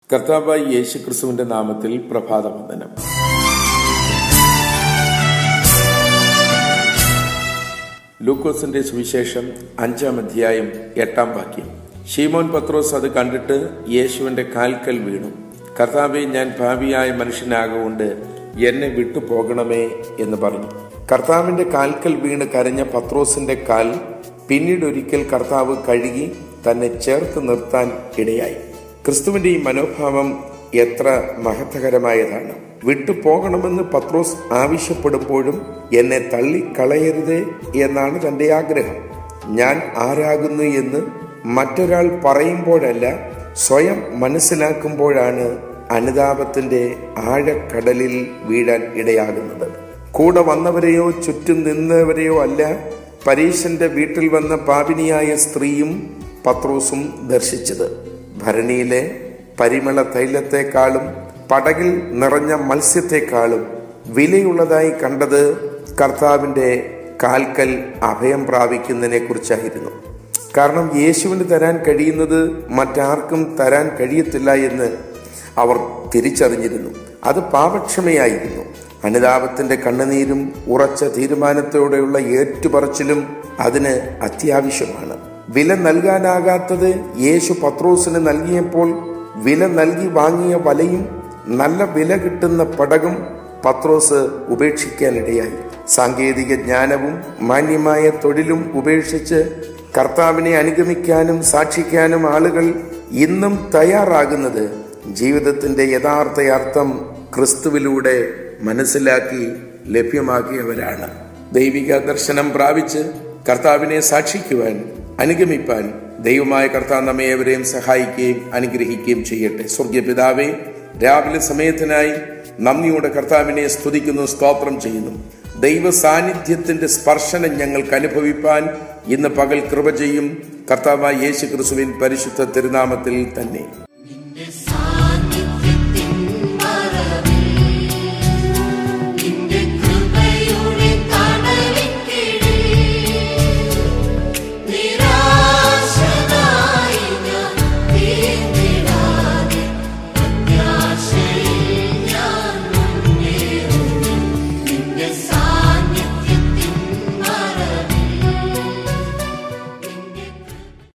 കർത്താവായി യേശു ക്രിസ്തുവിന്റെ നാമത്തിൽ പ്രഭാതവന്ദനം ലൂക്കോസിന്റെ സുവിശേഷം അഞ്ചാം അധ്യായം എട്ടാം വാക്യം ഷീമോൻ പത്രോസ് അത് കണ്ടിട്ട് യേശുവിന്റെ കാൽക്കൽ വീണു കർത്താവെ ഞാൻ ഭാവിയായ മനുഷ്യനാകൊണ്ട് എന്നെ വിട്ടു പോകണമേ എന്ന് പറഞ്ഞു കർത്താവിന്റെ കാൽക്കൽ വീണ് കരഞ്ഞ പത്രോസിന്റെ കാൽ പിന്നീട് ഒരിക്കൽ കർത്താവ് കഴുകി തന്നെ ചേർത്ത് നിർത്താൻ ഇടയായി ക്രിസ്തുവിന്റെ ഈ മനോഭാവം എത്ര മഹത്വകരമായതാണ് വിട്ടു പോകണമെന്ന് പത്രോസ് ആവശ്യപ്പെടുമ്പോഴും എന്നെ തള്ളിക്കളയരുതേ എന്നാണ് തന്റെ ആഗ്രഹം ഞാൻ ആരാകുന്നു എന്ന് മറ്റൊരാൾ പറയുമ്പോഴല്ല സ്വയം മനസ്സിലാക്കുമ്പോഴാണ് അനുതാപത്തിന്റെ ആഴക്കടലിൽ വീഴാൻ ഇടയാകുന്നത് കൂടെ വന്നവരെയോ ചുറ്റും നിന്നവരെയോ അല്ല പരീശന്റെ വീട്ടിൽ വന്ന പാപിനിയായ സ്ത്രീയും പത്രോസും ദർശിച്ചത് ഭരണിയിലെ പരിമള തൈലത്തെക്കാളും പടകിൽ നിറഞ്ഞ മത്സ്യത്തെക്കാളും വിലയുള്ളതായി കണ്ടത് കർത്താവിന്റെ കാൽക്കൽ അഭയം പ്രാപിക്കുന്നതിനെ കുറിച്ചായിരുന്നു കാരണം യേശുവിന് തരാൻ കഴിയുന്നത് മറ്റാർക്കും തരാൻ കഴിയത്തില്ല എന്ന് അവർ തിരിച്ചറിഞ്ഞിരുന്നു അത് പാപക്ഷമയായിരുന്നു അനുതാപത്തിന്റെ കണ്ണുനീരും ഉറച്ച തീരുമാനത്തോടെയുള്ള ഏറ്റുപറച്ചിലും അതിന് അത്യാവശ്യമാണ് വില നൽകാനാകാത്തത് യേശു പത്രോസിന് നൽകിയപ്പോൾ വില നൽകി വാങ്ങിയ വലയും നല്ല വില കിട്ടുന്ന പടകും പത്രോസ് ഉപേക്ഷിക്കാനിടയായി സാങ്കേതിക ജ്ഞാനവും മാന്യമായ തൊഴിലും ഉപേക്ഷിച്ച് കർത്താവിനെ അനുഗമിക്കാനും സാക്ഷിക്കാനും ആളുകൾ ഇന്നും തയ്യാറാകുന്നത് ജീവിതത്തിന്റെ യഥാർത്ഥ അർത്ഥം ക്രിസ്തുവിലൂടെ മനസ്സിലാക്കി ലഭ്യമാക്കിയവരാണ് ദൈവിക ദർശനം പ്രാപിച്ച് കർത്താവിനെ സാക്ഷിക്കുവാൻ അനുഗമിപ്പാൻ ദൈവമായ കർത്താവ് നമ്മെ ഏവരെയും സഹായിക്കുകയും അനുഗ്രഹിക്കുകയും ചെയ്യട്ടെ സ്വർഗീയ പിതാവേ രാവിലെ സമയത്തിനായി നന്ദിയോടെ കർത്താവിനെ സ്തുതിക്കുന്നു സ്തോത്രം ചെയ്യുന്നു ദൈവ സാന്നിധ്യത്തിന്റെ സ്പർശനം ഞങ്ങൾക്ക് അനുഭവിപ്പാൻ ഇന്ന് പകൽ കൃപ ചെയ്യും കർത്താവായ യേശു ക്രിസ്തുവിൻ പരിശുദ്ധ തിരുനാമത്തിൽ തന്നെ